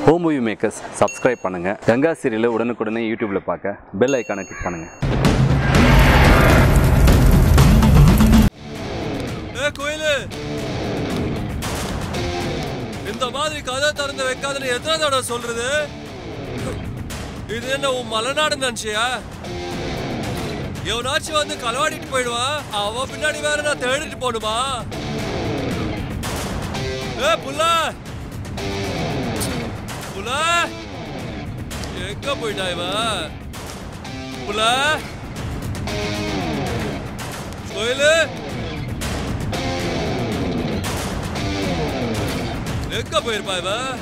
Home movie makers subscribe பண்ணுங்கள் கங்கா சீரியலை உடனுக்குடனே யூடியூப்பில் பார்க்க பெல் ஐக்கானை கிளிக் பண்ணுங்கள் ஏ கோயிலு இந்த மாதிரி கதை திறந்து வைக்காதுன்னு எத்தனை தடவை சொல்றது இது என்ன உன் மலைநாடு நினைச்சியா எவனாச்சும் வந்து களவாடிட்டு போயிடுவான் அவன் பின்னாடி வேற நான் தேடிட்டு போகணுமா ஏ புள்ள புள்ள எங்க போயிட்டா இவன் புள்ள கோயிலு எங்க போயிருப்பா இவன்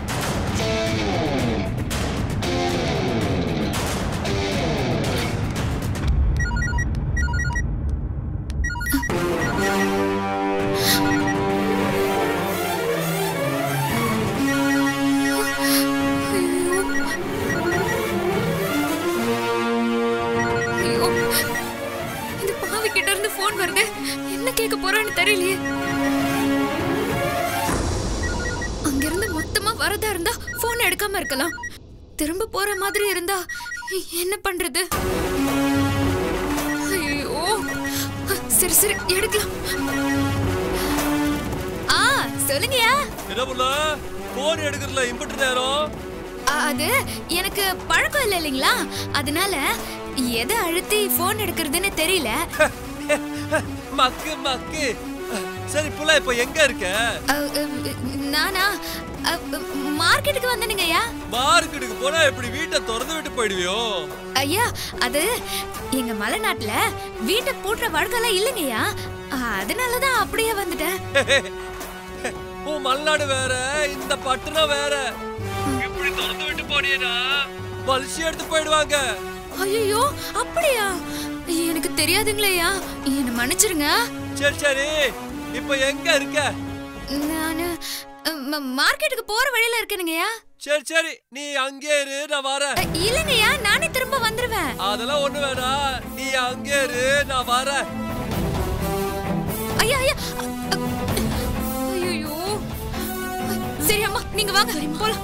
ஐயோ இந்த பாவி கிட்ட இருந்து போன் வருது என்ன கேட்க போறான்னு தெரியலையே அங்கிருந்து மொத்தமா வரதா இருந்தா போன் எடுக்காம இருக்கலாம் திரும்ப போற மாதிரி இருந்தா என்ன பண்றது ஐயோ சரி சரி எடுக்கலாம் ஆ சொல்லுங்கயா என்ன புள்ள போன் எடுக்கிறதுல இம்புட்டு நேரம் அது எனக்கு பழக்கம் இல்லை இல்லைங்களா அதனால எதை அழுத்தி போன் எடுக்கிறதுன்னு தெரியல மக்கு மக்கு சரி புள்ள இப்ப எங்க இருக்க அ, அ, நானா அ, மார்க்கெட்டுக்கு வந்தனுங்கய்யா மார்க்கெட்டுக்கு போனா இப்படி வீட்டை திறந்து விட்டு போயிடுவியோ ஐயா அது எங்க மலைநாட்டுல வீட்டை பூட்டுற வழக்கெல்லாம் இல்லைங்கய்யா அதனாலதான் அப்படியே வந்துட்டேன் உன் மல்நாடு வேற இந்த பட்டணம் வேற இப்படி திறந்து விட்டு போனீங்கன்னா பலிசி எடுத்து போயிடுவாங்க ஐயோ அப்படியா எனக்கு தெரியாதுங்களேயா என்ன மன்னிச்சிருங்க சரி சரி இப்ப எங்க இருக்க நானு அ, ம- மார்க்கெட்டுக்கு போற வழியில இருக்கேனுங்கய்யா சரி சரி நீ அங்கே இரு நான் வரேன் அ, இல்லைங்கய்யா நானே திரும்ப வந்துருவேன் அதெல்லாம் ஒண்ணு வேணாம் நீ அங்கே இரு நான் வரேன் ஐயா ஐயா ஐயோ சரி அம்மா நீங்க வாங்க போலாம்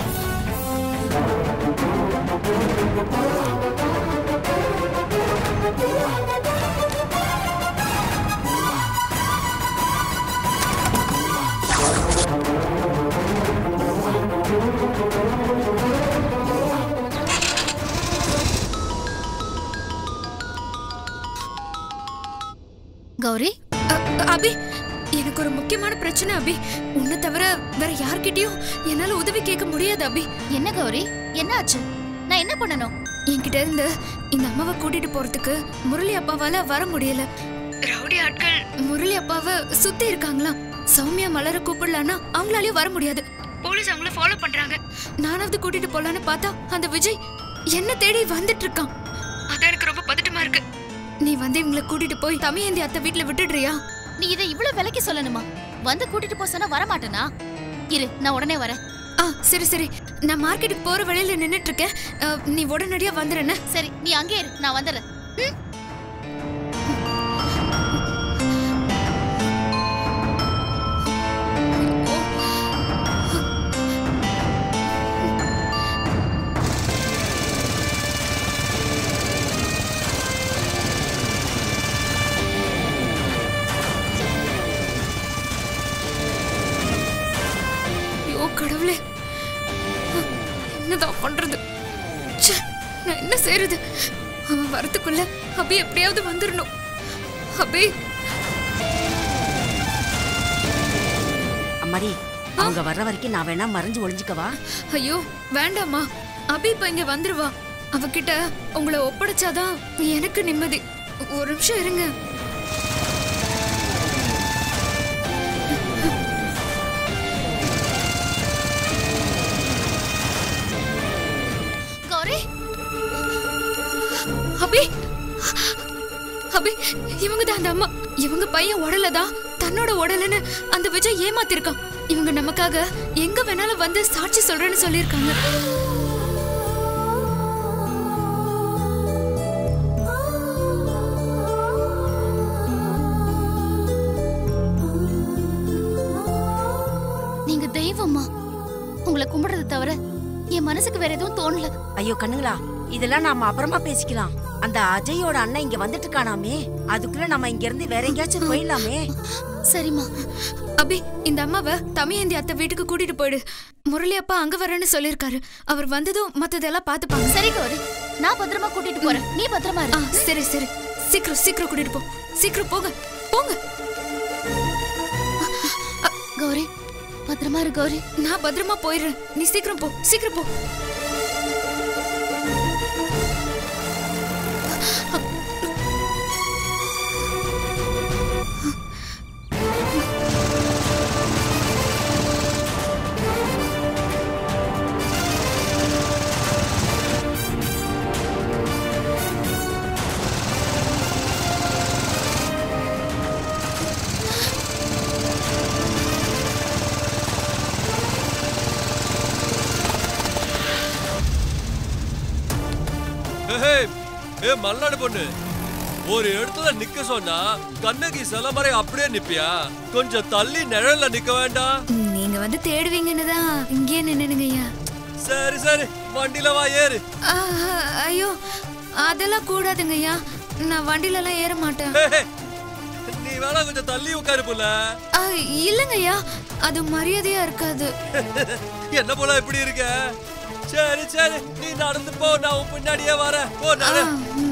கௌரி அ, அபி எனக்கு ஒரு முக்கியமான பிரச்சனை அபி உன்னை தவிர வேற யார்கிட்டயும் என்னால உதவி கேட்க முடியாது அபி என்ன கௌரி என்ன ஆச்சு நான் என்ன பண்ணணும் என்கிட்ட இருந்து இந்த அம்மாவை கூட்டிட்டு போறதுக்கு முரளி அப்பாவால வர முடியல ரவுடி ஆட்கள் முரளி அப்பாவை சுத்தி இருக்காங்களாம் சௌமியா மலர கூப்பிடலான்னா அவங்களாலயும் வர முடியாது போலீஸ் அவங்கள ஃபாலோ பண்றாங்க நானாவது கூட்டிட்டு போலான்னு பார்த்தா அந்த விஜய் என்ன தேடி வந்துட்டு இருக்கான் அதான் எனக்கு ரொம்ப பதட்டமா இருக்கு நீ வந்து இவங்களை கூட்டிட்டு போய் தமிழந்தி அத்தை வீட்டுல விட்டுடுறியா நீ இதை இவ்வளவு விலைக்கு சொல்லணுமா வந்து கூட்டிட்டு போ சொன்னா வர மாட்டேனா இரு நான் உடனே வரேன் ஆ சரி சரி நான் மார்க்கெட்டுக்கு போற வழியில நின்னுட்டு இருக்கேன் அ, நீ உடனடியா வந்துடுறேன்னு சரி நீ அங்கே இரு நான் வந்துடுறேன் ம்? ஐயோ கடவுளே என்னதான் பண்றது ச்சே, நான் என்ன செய்யறது அவன் வரத்துக்குள்ள அபி எப்படியாவது வந்துடணும் அபி அம்மாடி அவங்க வர்ற வரைக்கும் நான் வேணா மறைஞ்சு ஒளிஞ்சுக்கவா ஐயோ வேண்டாம்மா அபி இப்ப இங்க வந்துருவா அவகிட்ட உங்களை ஒப்படைச்சாதான் எனக்கு நிம்மதி ஒரு நிமிஷம் இருங்க கௌரி அபி அபி இவங்க தான் அந்த அம்மா இவங்க பையன் உடலதான் தன்னோட உடலுன்னு அந்த விஜய் ஏமாத்திருக்கான் இவங்க நமக்காக எங்க வேணாலும் வந்து சாட்சி சொல்றேன்னு சொல்லியிருக்காங்க நீங்க தெய்வமா உங்களை கும்பிடுறதை தவிர என் மனசுக்கு வேற எதுவும் தோணல ஐயோ கண்ணுங்களா இதெல்லாம் நாம அப்புறமா பேசிக்கலாம் அந்த அஜயோட அண்ணன் இங்க வந்துட்டு இருக்கானாமே அதுக்குள்ள நம்ம இங்க இருந்து வேற எங்கேயாச்சும் போயிடலாமே சரிம்மா அபி இந்த அம்மாவை தமியந்தி அத்தை வீட்டுக்கு கூட்டிட்டு போயிடு முரளி அப்பா அங்க வரேன்னு சொல்லிருக்காரு அவர் வந்ததும் மத்ததெல்லாம் பாத்துப்பாங்க சரி கௌரி நான் பத்திரமா கூட்டிட்டு போறேன் நீ பத்திரமா ஆ இரு சரி சரி சீக்கிரம் சீக்கிரம் கூட்டிட்டு போ சீக்கிரம் போங்க போங்க கௌரி பத்திரமா இரு கௌரி நான் பத்திரமா போயிடுறேன் நீ சீக்கிரம் போ சீக்கிரம் போ ஏய், ஏ மல்லாடு பொண்ணு ஒரு இடத்துல நிக்க சொன்னா கண்ணகி சில மாதிரி அப்படியே நிப்பியா கொஞ்சம் தள்ளி நிழல்ல நிக்க வேண்டாம் நீங்க வந்து தேடுவீங்கன்னு தான் இங்கேயே நின்னுங்க ஐயா சரி சரி வண்டியில வா ஏறு ஆ, ஐயோ அதெல்லாம் கூடாதுங்க ஐயா நான் வண்டியில எல்லாம் ஏற மாட்டேன் ஏய், நீ வேணா கொஞ்சம் தள்ளி உட்காரு புள்ள ஆ, இல்லைங்க ஐயா அது மரியாதையா இருக்காது என்ன போல இப்படி இருக்க சரி சரி நீ நடந்து போ நான் உன் பின்னாடியே வரேன் போ ஆ, நட ம்.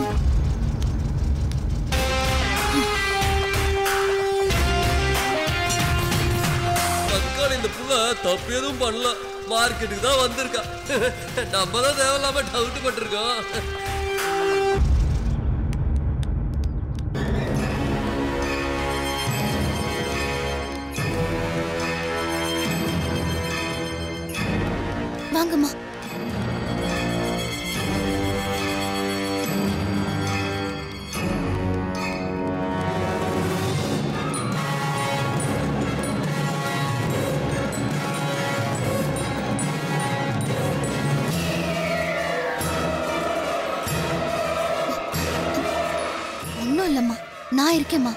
தக்காளி இந்த புள்ள தப்பு எதுவும் பண்ணல மார்க்கெட்டுக்கு தான் வந்திருக்கா நம்ம தான் தேவையில்லாம டவுட் பட்டிருக்கோம் வாங்கம்மா ஒன்றும் இல்லைம்மா நான் இருக்கேம்மா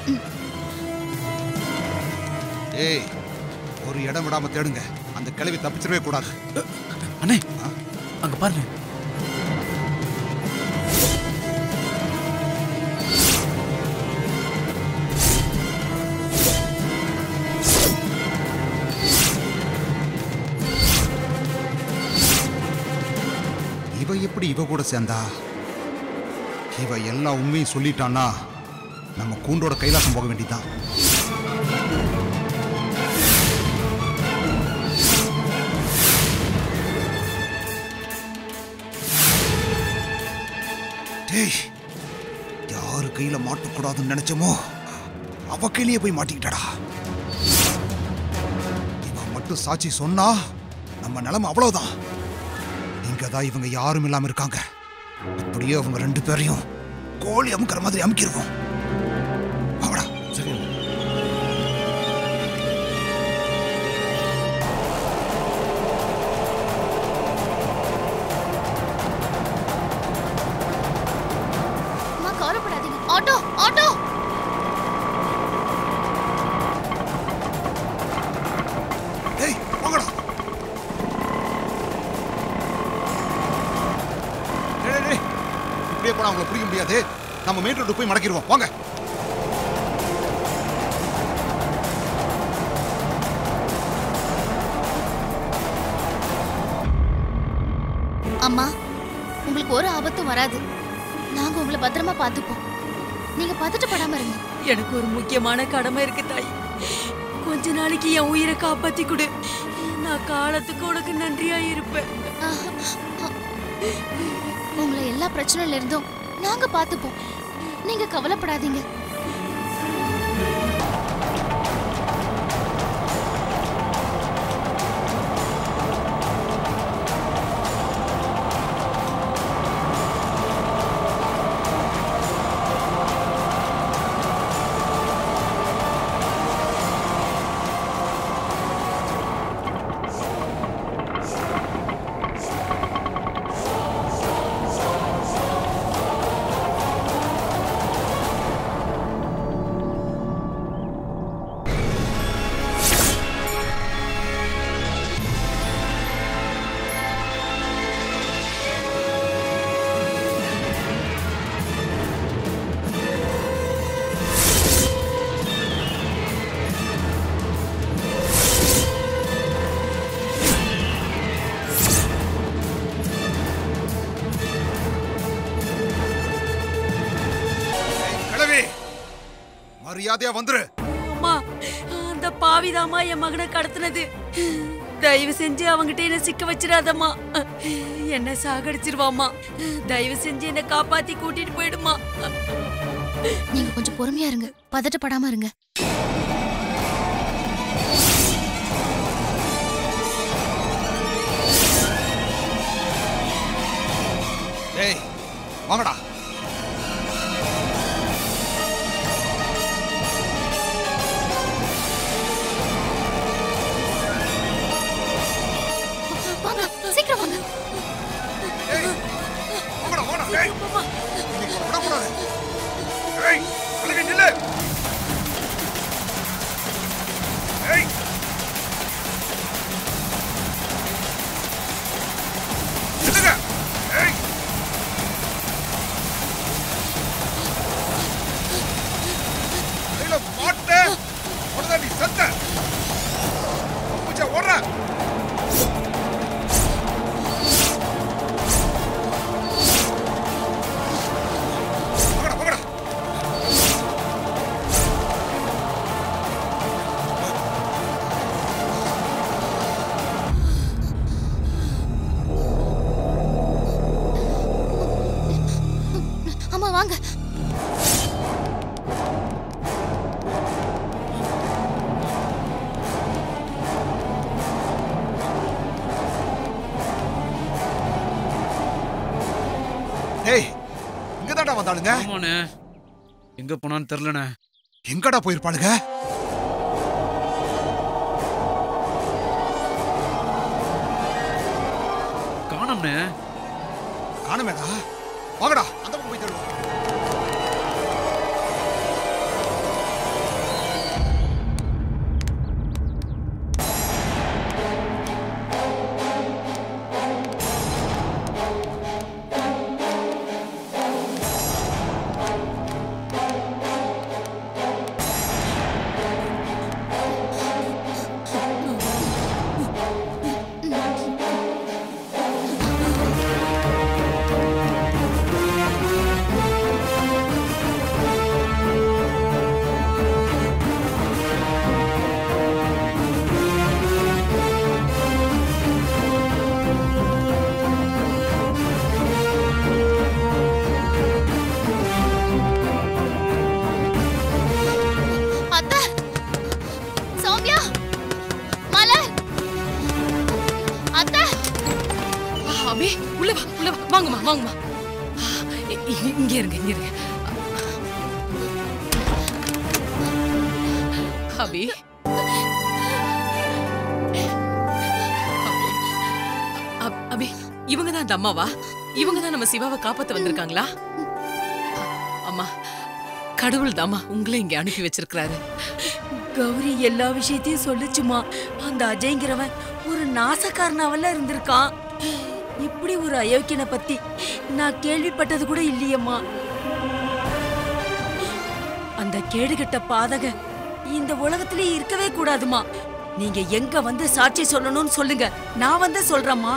ஏய் ஒரு இடம் விடாம தேடுங்க அந்த கிழவி தப்பிச்சிடவே கூடாது அண்ணே அங்க பாருங்க இவ எப்படி இவ கூட சேர்ந்தா இவ எல்லா உண்மையும் சொல்லிட்டான்னா நம்ம கூண்டோட கைலாசம் போக வேண்டியதுதான் டேய் யாரு கையில மாட்டக்கூடாதுன்னு நினைச்சோமோ அவ கையிலேயே போய் மாட்டிக்கிட்டடா இவன் மட்டும் சாட்சி சொன்னா நம்ம நிலைமை அவ்வளவுதான் இங்கதான் இவங்க யாரும் இல்லாம இருக்காங்க அப்படியே அவங்க ரெண்டு பேரையும் கோழி அமுக்கிற மாதிரி அமுக்கிருவோம் அவடா சரி அம்மா கவலைப்படாதீங்க ஆட்டோ ஆட்டோ ஏய் வாங்கடா டேய், டேய், டேய். இப்படியே போனா அவங்கள பிடிக்க முடியாது நம்ம மெயின் ரோடு போய் மடக்கிடுவோம் வாங்க அம்மா உங்களுக்கு ஒரு ஆபத்தும் வராது நாங்க உங்களை பத்திரமா பார்த்துப்போம் நீங்க பதட்டப்படாம இருங்க எனக்கு ஒரு முக்கியமான கடமை இருக்கு தாய் கொஞ்ச நாளைக்கு என் உயிரை காப்பாத்தி கொடு நான் காலத்துக்கு உனக்கு நன்றியா இருப்பேன் ஆஹ், ஆஹ். உங்களை எல்லா பிரச்சனையில இருந்தும் நாங்க பார்த்துப்போம் நீங்க கவலைப்படாதீங்க மரியாதையா வந்துரு அம்மா அந்த பாவிதாம்மா என் மகனை கடத்தினது தயவு செஞ்சு அவங்கிட்ட என்ன சிக்க வச்சிடாதம்மா என்ன சாகடிச்சிருவாம்மா தயவு செஞ்சு என்ன காப்பாத்தி கூட்டிட்டு போயிடுமா நீங்க கொஞ்சம் பொறுமையா இருங்க பதட்டப்படாம இருங்க ஏய் வாங்கடா வாங்க சீக்கிரம் வாங்க ஏய் வாங்கடா வாங்கடா ஏய் இன்னைக்கு உன்னை விடக்கூடாது ஏய் அழகை நில்லு ஏய் நில்லுங்க ஏய் கையில மாட்ட உடனே நீ செத்த பூஜை ஓடுற வாங்கடா வாங்கடா ஆமா வாங்க டேய் இங்க தான்டா வந்தாளுங்க ஆமாண்ணே எங்க போனான்னு தெரிலண்ணே எங்கடா போயிருப்பாளுங்க காணோம்ண்ணே காணுமேடா வாங்கடா அந்த பக்கம் போய் தேடுவோம் அத்தை சௌமியா மலர் அத்தை அபி உள்ள வா உள்ள வா வாங்கம்மா வாங்கம்மா இ- இ- இங்க இருங்க இங்க இருங்க அபி அப்- அபி இவங்க தான் அந்த அம்மாவா இவங்க தான் நம்ம சிவாவை காப்பாத்த வந்திருக்காங்களா அம்மா கடவுள் தாம்மா உங்களை இங்க அனுப்பி வச்சிருக்கிறாரு கௌரி எல்லா விஷயத்தையும் சொல்லுச்சுமா அந்த அஜய்ங்கிறவன் ஒரு நாசக்காரனாவெல்லாம் இருந்திருக்கான் இப்படி ஒரு அயோக்கியனை பத்தி நான் கேள்விப்பட்டது கூட இல்லையம்மா அந்த கேடுகெட்ட பாதக இந்த உலகத்திலே இருக்கவே கூடாதுமா நீங்க எங்க வந்து சாட்சி சொல்லணும்னு சொல்லுங்க நான் வந்து சொல்றேம்மா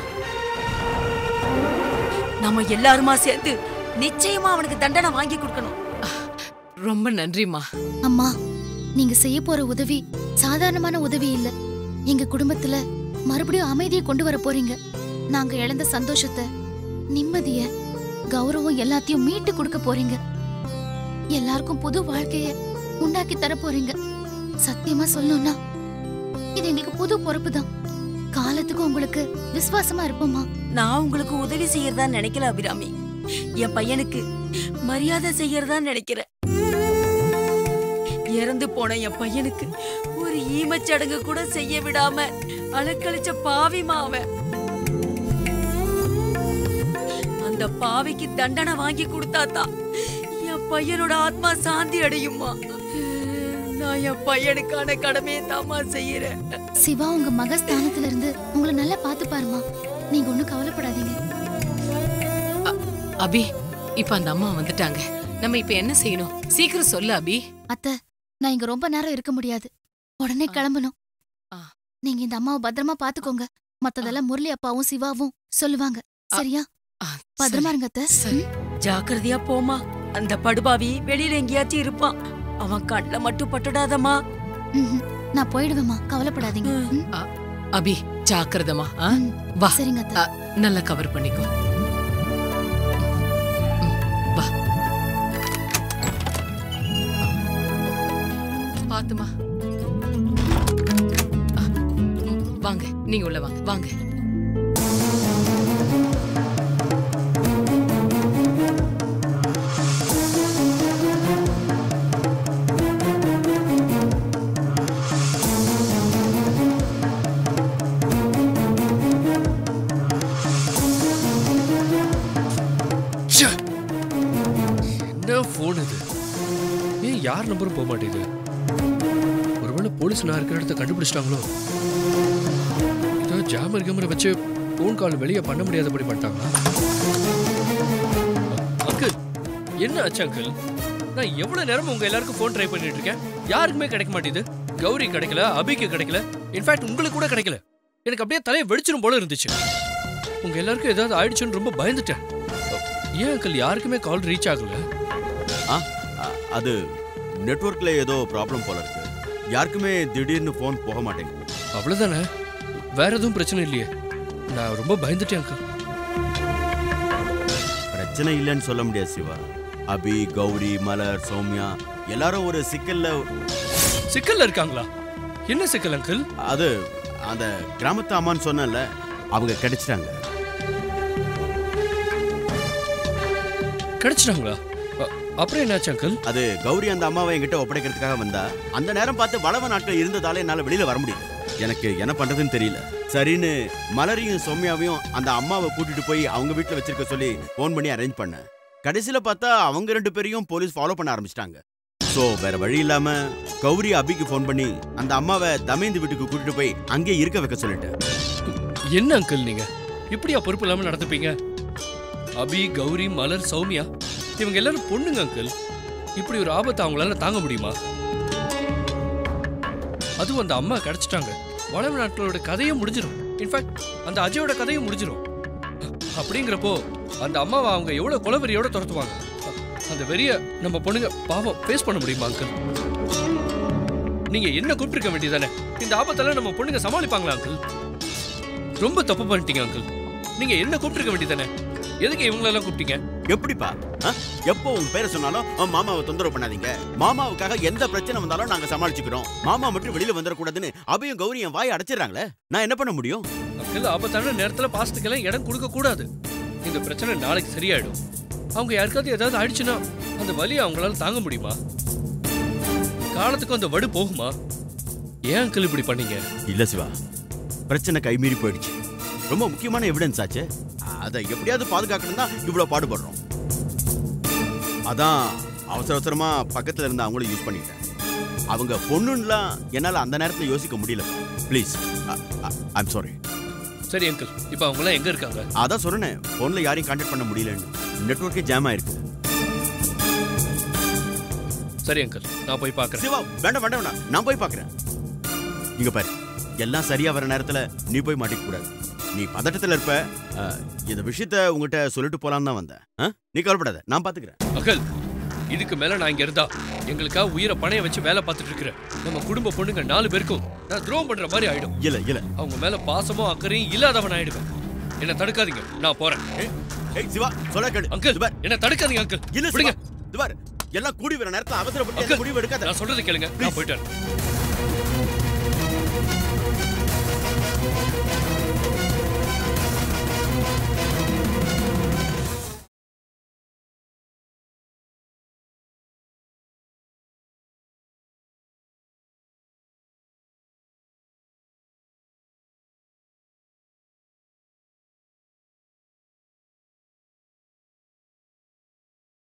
நம்ம எல்லாருமா சேர்ந்து நிச்சயமா அவனுக்கு தண்டனை வாங்கி கொடுக்கணும் ரொம்ப நன்றிம்மா அம்மா நீங்க செய்ய போற உதவி சாதாரணமான உதவி இல்ல எங்க குடும்பத்துல மறுபடியும் அமைதியை கொண்டு வர போறீங்க நாங்க இழந்த சந்தோஷத்தை நிம்மதிய கௌரவம் எல்லாத்தையும் மீட்டு கொடுக்க போறீங்க எல்லாருக்கும் புது வாழ்க்கைய உண்டாக்கி தர போறீங்க சத்தியமா சொல்லணும்னா இது எங்களுக்கு புது பொறுப்பு தான் காலத்துக்கு உங்களுக்கு விசுவாசமா இருப்போமா நான் உங்களுக்கு உதவி செய்யறதா நினைக்கல அபிராமி என் பையனுக்கு மரியாதை செய்யறதா நினைக்கிறேன் இறந்து போன என் பையனுக்கு ஒரு ஈமச்சடங்கு கூட செய்ய விடாம அலக்கழிச்ச பாவிமா அவன் அந்த பாவிக்கு தண்டனை வாங்கி கொடுத்தாதான் என் பையனோட ஆத்மா சாந்தி அடையுமா நான் என் பையனுக்கான கடமையை தாமா செய்யறேன் சிவா உங்க மக ஸ்தானத்துல இருந்து உங்களை நல்லா பாத்து பாருமா நீங்க ஒண்ணும் கவலைப்படாதீங்க அபி இப்ப அந்த அம்மா வந்துட்டாங்க நம்ம இப்ப என்ன செய்யணும் சீக்கிரம் சொல்லு அபி அத்தை நான் இங்க ரொம்ப நேரம் இருக்க முடியாது உடனே கிளம்பணும் ஆ. நீங்க இந்த அம்மாவை பத்திரமா பாத்துக்கோங்க மத்ததெல்லாம் முரளி அப்பாவும் சிவாவும் சொல்லுவாங்க சரியா ஆ, பத்திரமா சரி. இருங்க அத்தை சரி ஜாக்கிரதையா போமா அந்த படுபாவி வெளியில எங்கேயாச்சும் இருப்பான் அவன் கண்ணுல மட்டும் பட்டுடாதம்மா ம்ஹும். நான் போயிடுவேம்மா கவலைப்படாதீங்க ம்? அபி ஜாக்கிரதமா ஆ? ம். வா சரிங்க அத்தை. ஆ, நல்லா கவர் பண்ணிக்கோ ம், வா பாத்துமா ஆ, ம், வாங்க நீங்க உள்ள வாங்க வாங்க ச்சே! என்ன ஃபோன் இது ஏன் யார் நம்பரும் போக மாட்டேங்குது ஒருவேளை போலீஸ் நான் இருக்கிற இடத்த கண்டுபிடிச்சிட்டாங்களோ ஏதோ ஜாமர் கேமரா வச்சு ஃபோன் கால் வெளியே பண்ண முடியாதபடி பண்ணிட்டாங்களா அங்கிள் என்ன ஆச்சு அங்கிள் நான் எவ்வளவு நேரம் உங்க எல்லாருக்கும் ஃபோன் ட்ரை பண்ணிட்டு இருக்கேன் யாருக்குமே கிடைக்க மாட்டேங்குது கௌரி கிடைக்கல அபிக்கு கிடைக்கல இன்ஃபேக்ட் உங்களுக்கு கூட கிடைக்கல எனக்கு அப்படியே தலையை வெடிச்சிரும் போல இருந்துச்சு உங்க எல்லாருக்கும் ஏதாவது ஆயிடுச்சுன்னு ரொம்ப பயந்துட்டேன் ஏன் அங்கிள் யாருக்குமே கால் ரீச் ஆகல ஆ அ- அது நெட்வொர்க்ல ஏதோ ப்ராப்ளம் போல இருக்கு யாருக்குமே திடீர்னு ஃபோன் போக மாட்டேங்குது அவ்வளவுதானே வேற எதுவும் பிரச்சனை இல்லையே நான் ரொம்ப பயந்துட்டேன் அங்கிள் பிரச்சனை இல்லைன்னு சொல்ல முடியாது சிவா அபி கௌரி மலர் சௌமியா எல்லாரும் ஒரு சிக்கல்ல சிக்கல்ல இருக்காங்களா என்ன சிக்கல் அங்கிள் அது அந்த கிராமத்து அம்மான்னு சொன்னேன்ல அவங்க கிடைச்சிட்டாங்க கிடைச்சிட்டாங்களா அ- அப்புறம் என்னாச்சு அங்கிள் அது கௌரி அந்த அம்மாவை என்கிட்ட ஒப்படைக்கிறதுக்காக வந்தா அந்த நேரம் பார்த்து வளவ நாட்கள் இருந்ததால என்னால வெளியில வர முடியல எனக்கு என்ன பண்றதுன்னு தெரியல சரின்னு மலரையும் சௌமியாவையும் அந்த அம்மாவை கூட்டிட்டு போய் அவங்க வீட்டுல வச்சிருக்க சொல்லி ஃபோன் பண்ணி அரேஞ்ச் பண்ணேன் கடைசியில பார்த்தா அவங்க ரெண்டு பேரையும் போலீஸ் ஃபாலோ பண்ண ஆரம்பிச்சிட்டாங்க சோ வேற வழி இல்லாம கௌரி அபிக்கு ஃபோன் பண்ணி அந்த அம்மாவை தமேந்து வீட்டுக்கு கூட்டிட்டு போய் அங்கே இருக்க வைக்க சொல்லிட்டேன் என்ன அங்கிள் நீங்க இப்படியா பொறுப்பு இல்லாம நடந்துப்பீங்க அபி கௌரி மலர் சௌமியா இவங்க எல்லாரும் பொண்ணுங்க அங்கிள் இப்படி ஒரு ஆபத்தை அவங்களால தாங்க முடியுமா அதுவும் அந்த அம்மா கிடைச்சிட்டாங்க வளவு நாட்களோட கதையும் முடிஞ்சிடும் இன்ஃபேக்ட் அந்த அஜயோட கதையும் முடிஞ்சிடும் அப்படிங்கிறப்போ அந்த அம்மாவை அவங்க எவ்வளவு கொலவெறியோட துரத்துவாங்க அ- அந்த வெறிய நம்ம பொண்ணுங்க பாவம் ஃபேஸ் பண்ண முடியுமா அங்கிள் நீங்க என்ன கூப்பிட்டுருக்க வேண்டியதானே இந்த ஆபத்தெல்லாம் நம்ம பொண்ணுங்க சமாளிப்பாங்களா அங்கிள் ரொம்ப தப்பு பண்ணிட்டீங்க அங்கிள் நீங்க என்ன கூப்பிட்டுருக்க வேண்டியதானே எதுக்கு இவங்களெல்லாம் கூப்பிட்டீங்க எப்படிப்பா ஆ? எப்போ உங்க பேரை சொன்னாலும் "ஆ, மாமாவை தொந்தரவு பண்ணாதீங்க மாமாவுக்காக எந்த பிரச்சனை வந்தாலும் நாங்க சமாளிச்சுக்கிறோம் மாமா மட்டும் வெளியில வந்துடக்கூடாதுன்னு அபியும் கௌரி என் வாயை அடைச்சிடுறாங்களே நான் என்ன பண்ண முடியும் அங்கிள் ஆபத்தான நேரத்துல பாசத்துக்கெல்லாம் இடம் கொடுக்க கூடாது இந்த பிரச்சனை நாளைக்கு சரியாயிடும் அவங்க யாருக்காவது ஏதாவது ஆயிடுச்சுன்னா அந்த வலியை அவங்களால தாங்க முடியுமா காலத்துக்கும் அந்த வடு போகுமா ஏன் அங்கிள் இப்படி பண்ணீங்க இல்ல சிவா பிரச்சனை கைமீறி போயிடுச்சு ரொம்ப முக்கியமான எவிடன்ஸ் ஆச்சு அதை எப்படியாவது பாதுகாக்கணும் தான் இவ்வளவு பாடுபடுறோம் அதான் அவசர அவசரமா பக்கத்துல இருந்த அவங்களும் யூஸ் பண்ணிட்டேன் அவங்க பொண்ணுன்னுலாம் என்னால அந்த நேரத்துல யோசிக்க முடியல ப்ளீஸ் ஐம் சாரி சரி அங்கிள் இப்போ அவங்க எல்லாம் எங்க இருக்காங்க அதான் சொன்னேன் போன்ல யாரையும் கான்டாக்ட் பண்ண முடியலன்னு நெட்வொர்க்கே ஜாம் ஆயிருக்கு சரி அங்கிள் நான் போய் பார்க்கறேன் சிவா வேண்டாம் வேண்டாம் வேண்டாம் நான் போய் பார்க்கறேன் இங்க பாரு எல்லாம் சரியா வர நேரத்துல நீ போய் மாட்டிக்க கூடாது நீ பதட்டத்துல இருப்ப அஹ், இந்த விஷயத்த உங்ககிட்ட சொல்லிட்டு போலான்னு தான் வந்தேன் ஆ? நீ கவலைப்படாத நான் பாத்துக்கிறேன் அகல் இதுக்கு மேல நான் இங்க இருந்தா எங்களுக்காக உயிரை பணைய வச்சு வேலை பார்த்துட்டு இருக்கிறேன் நம்ம குடும்ப பொண்ணுங்க நாலு பேருக்கும் நான் துரோகம் பண்ற மாதிரி ஆயிடும் இல்ல இல்ல அவங்க மேல பாசமும் அக்கறையும் இல்லாதவன் ஆயிடுவேன் என்ன தடுக்காதீங்க நான் போறேன் ஏய் சிவா சொல்ல கேளு அங்கிள் என்ன தடுக்காதீங்க அங்கிள் இல்ல விடுங்க சிவா இது பாரு எல்லாம் கூடி வர நேரத்துல அவசரப்பட்டு எந்த அங்கிள் முடிவு எடுக்காத நான் சொல்றது கேளுங்க நான் போயிட்டேன்